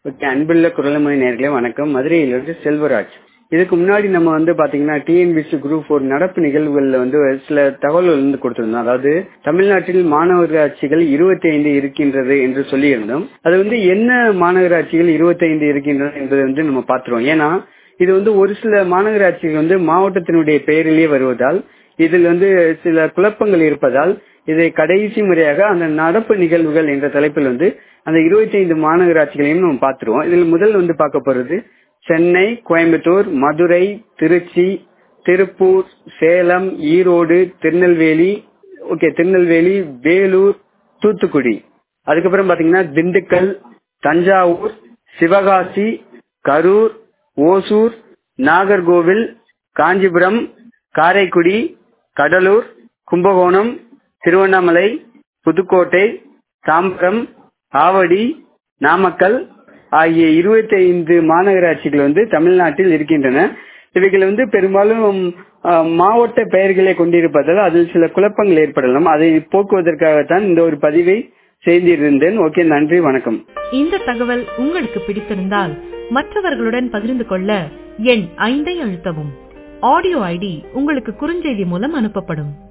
okay அன்புள்ள குரலமொழி நேர்களே வணக்கம் மதுரையிலிருந்து செல்வராஜ் இதுக்கு முன்னாடி நம்ம வந்து பாத்தீங்கன்னா டிஎன்பிசி குரூப் ஃபோர் நடப்பு நிகழ்வுகள்ல வந்து சில தகவல்கள் வந்து கொடுத்திருந்தோம் அதாவது தமிழ்நாட்டில் மாநகராட்சிகள் இருபத்தி ஐந்து இருக்கின்றது என்று சொல்லியிருந்தோம் அது வந்து என்ன மாநகராட்சிகள் இருபத்தி ஐந்து இருக்கின்றன என்பதை வந்து நம்ம பார்த்துருவோம் ஏன்னா இது வந்து ஒரு சில மாநகராட்சிகள் வந்து மாவட்டத்தினுடைய பெயரிலேயே வருவதால் இதில் வந்து சில குழப்பங்கள் இருப்பதால் இதை கடைசி முறையாக அந்த நடப்பு நிகழ்வுகள் என்ற தலைப்பில் வந்து அந்த இருபத்தி ஐந்து மாநகராட்சிகளையும் நம்ம பார்த்துருவோம் இதில் முதல் வந்து பார்க்க போறது சென்னை கோயம்புத்தூர் மதுரை திருச்சி திருப்பூர் சேலம் ஈரோடு திருநெல்வேலி ஓகே திருநெல்வேலி வேலூர் தூத்துக்குடி அதுக்கப்புறம் பாத்தீங்கன்னா திண்டுக்கல் தஞ்சாவூர் சிவகாசி கரூர் ஓசூர் நாகர்கோவில் காஞ்சிபுரம் காரைக்குடி கடலூர் கும்பகோணம் திருவண்ணாமலை புதுக்கோட்டை தாம்பரம் ஆவடி நாமக்கல் ஆகிய இருபத்தி ஐந்து மாநகராட்சிகள் வந்து தமிழ்நாட்டில் இருக்கின்றன இவைகள் வந்து பெரும்பாலும் மாவட்ட பெயர்களை கொண்டிருப்பதால் அதில் சில குழப்பங்கள் ஏற்படலாம் அதை போக்குவதற்காகத்தான் இந்த ஒரு பதிவை செய்திருந்தேன் ஓகே நன்றி வணக்கம் இந்த தகவல் உங்களுக்கு பிடித்திருந்தால் மற்றவர்களுடன் பகிர்ந்து கொள்ள எண் ஐந்தை அழுத்தவும் ஆடியோ ஐடி உங்களுக்கு குறுஞ்செய்தி மூலம் அனுப்பப்படும்